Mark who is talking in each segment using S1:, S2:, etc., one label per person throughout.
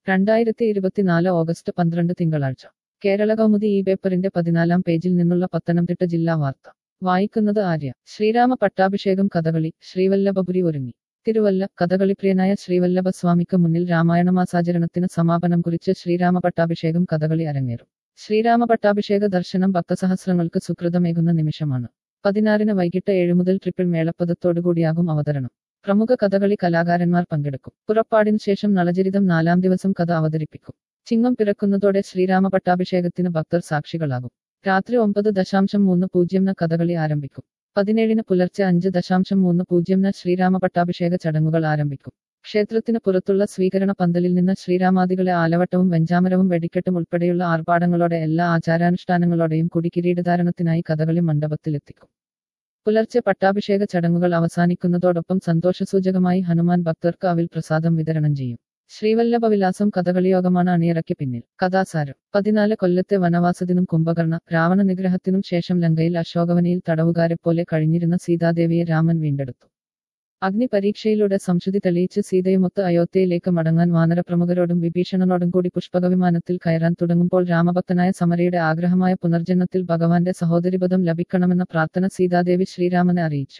S1: രണ്ടായിരത്തി ഇരുപത്തിനാല് ഓഗസ്റ്റ് പന്ത്രണ്ട് തിങ്കളാഴ്ച കേരള കൗമുദി ഈ പേപ്പറിന്റെ പതിനാലാം പേജിൽ നിന്നുള്ള പത്തനംതിട്ട ജില്ലാ വാർത്ത വായിക്കുന്നത് ആര്യ ശ്രീരാമ പട്ടാഭിഷേകം കഥകളി ശ്രീവല്ലഭപുരി ഒരുങ്ങി തിരുവല്ല കഥകളിപ്രിയനായ ശ്രീവല്ലഭസ്വാമിക്ക് മുന്നിൽ രാമായണ മാസാചരണത്തിന് സമാപനം കുറിച്ച് ശ്രീരാമ പട്ടാഭിഷേകം കഥകളി അരങ്ങേറും ശ്രീരാമ പട്ടാഭിഷേക ദർശനം ഭക്തസഹസ്രങ്ങൾക്ക് സുകൃതമേകുന്ന നിമിഷമാണ് പതിനാറിന് വൈകിട്ട് ഏഴ് മുതൽ ട്രിപ്പിൾ മേളപ്പദത്തോടുകൂടിയാകും അവതരണം പ്രമുഖ കഥകളി കലാകാരന്മാർ പങ്കെടുക്കും പുറപ്പാടിന് ശേഷം നളചരിതം നാലാം ദിവസം കഥ അവതരിപ്പിക്കും ചിങ്ങം പിറക്കുന്നതോടെ ശ്രീരാമ പട്ടാഭിഷേകത്തിന് ഭക്തർ സാക്ഷികളാകും രാത്രി ഒമ്പത് ദശാംശം മൂന്ന് പൂജ്യം കഥകളി ആരംഭിക്കും പതിനേഴിന് പുലർച്ചെ അഞ്ച് ദശാംശം മൂന്ന് പൂജ്യം ശ്രീരാമ പട്ടാഭിഷേക ചടങ്ങുകൾ ആരംഭിക്കും ക്ഷേത്രത്തിന് പുറത്തുള്ള സ്വീകരണ പന്തലിൽ നിന്ന് ശ്രീരാമാദികളെ ആലവട്ടവും വെഞ്ചാമരവും വെടിക്കെട്ടും ഉൾപ്പെടെയുള്ള ആർഭാടങ്ങളോടെ എല്ലാ ആചാരാനുഷ്ഠാനങ്ങളോടെയും കുടികിരീടധാരണത്തിനായി കഥകളി മണ്ഡപത്തിലെത്തിക്കും പുലർച്ചെ പട്ടാഭിഷേക ചടങ്ങുകൾ അവസാനിക്കുന്നതോടൊപ്പം സന്തോഷസൂചകമായി ഹനുമാൻ ഭക്തർക്ക് അവിൽ പ്രസാദം വിതരണം ചെയ്യും ശ്രീവല്ലഭവിലാസം കഥകളിയോഗമാണ് അണിയറയ്ക്ക് പിന്നിൽ കഥാസാരം പതിനാല് കൊല്ലത്തെ വനവാസത്തിനും കുംഭകർണ രാവണ നിഗ്രഹത്തിനും ശേഷം ലങ്കയിൽ അശോകവനിയിൽ തടവുകാരെപ്പോലെ കഴിഞ്ഞിരുന്ന സീതാദേവിയെ രാമൻ വീണ്ടെടുത്തു അഗ്നി പരീക്ഷയിലൂടെ സംശുതി തെളിയിച്ച് സീതയുമൊത്ത് അയോധ്യയിലേക്ക് മടങ്ങാൻ വാനരപ്രമുഖരോടും വിഭീഷണനോടും കൂടി പുഷ്പകവിമാനത്തിൽ കയറാൻ തുടങ്ങുമ്പോൾ രാമഭക്തനായ സമരയുടെ ആഗ്രഹമായ പുനർജന്മത്തിൽ ഭഗവാന്റെ സഹോദരിപദം ലഭിക്കണമെന്ന പ്രാർത്ഥന സീതാദേവി ശ്രീരാമനെ അറിയിച്ചു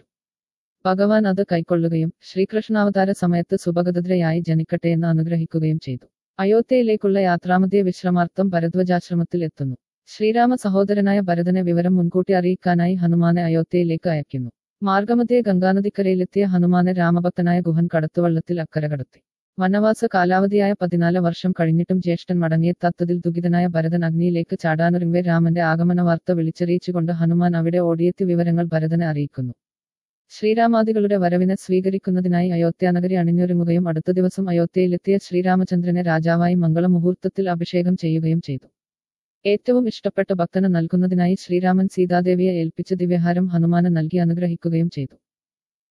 S1: ഭഗവാൻ അത് കൈക്കൊള്ളുകയും ശ്രീകൃഷ്ണാവതാര സമയത്ത് സുഭഗതദ്രയായി ജനിക്കട്ടെ എന്ന് അനുഗ്രഹിക്കുകയും ചെയ്തു അയോധ്യയിലേക്കുള്ള യാത്രാമധ്യ വിശ്രമാർത്ഥം ഭരദ്വജാശ്രമത്തിൽ എത്തുന്നു ശ്രീരാമ സഹോദരനായ ഭരതനെ വിവരം മുൻകൂട്ടി അറിയിക്കാനായി ഹനുമാനെ അയോധ്യയിലേക്ക് അയക്കുന്നു മാർഗമധ്യേ ഗംഗാനദിക്കരയിലെത്തിയ ഹനുമാനെ രാമഭക്തനായ ഗുഹൻ കടത്തുവള്ളത്തിൽ അക്കരെ കടത്തി വനവാസ കാലാവധിയായ പതിനാല് വർഷം കഴിഞ്ഞിട്ടും ജ്യേഷ്ഠൻ മടങ്ങിയെത്താത്തതിൽ ദുഃഖിതനായ ഭരതൻ അഗ്നിയിലേക്ക് ചാടാനൊരുങ്ങവേ രാമന്റെ ആഗമന വാർത്ത വിളിച്ചറിയിച്ചുകൊണ്ട് ഹനുമാൻ അവിടെ ഓടിയെത്തി വിവരങ്ങൾ ഭരതനെ അറിയിക്കുന്നു ശ്രീരാമാദികളുടെ വരവിനെ സ്വീകരിക്കുന്നതിനായി അയോധ്യാനഗരി അണിഞ്ഞൊരുങ്ങുകയും അടുത്ത ദിവസം അയോധ്യയിലെത്തിയ ശ്രീരാമചന്ദ്രനെ രാജാവായി മംഗളമുഹൂർത്തത്തിൽ അഭിഷേകം ചെയ്യുകയും ചെയ്തു ഏറ്റവും ഇഷ്ടപ്പെട്ട ഭക്തന് നൽകുന്നതിനായി ശ്രീരാമൻ സീതാദേവിയെ ഏൽപ്പിച്ച ദിവ്യഹാരം ഹനുമാന് നൽകി അനുഗ്രഹിക്കുകയും ചെയ്തു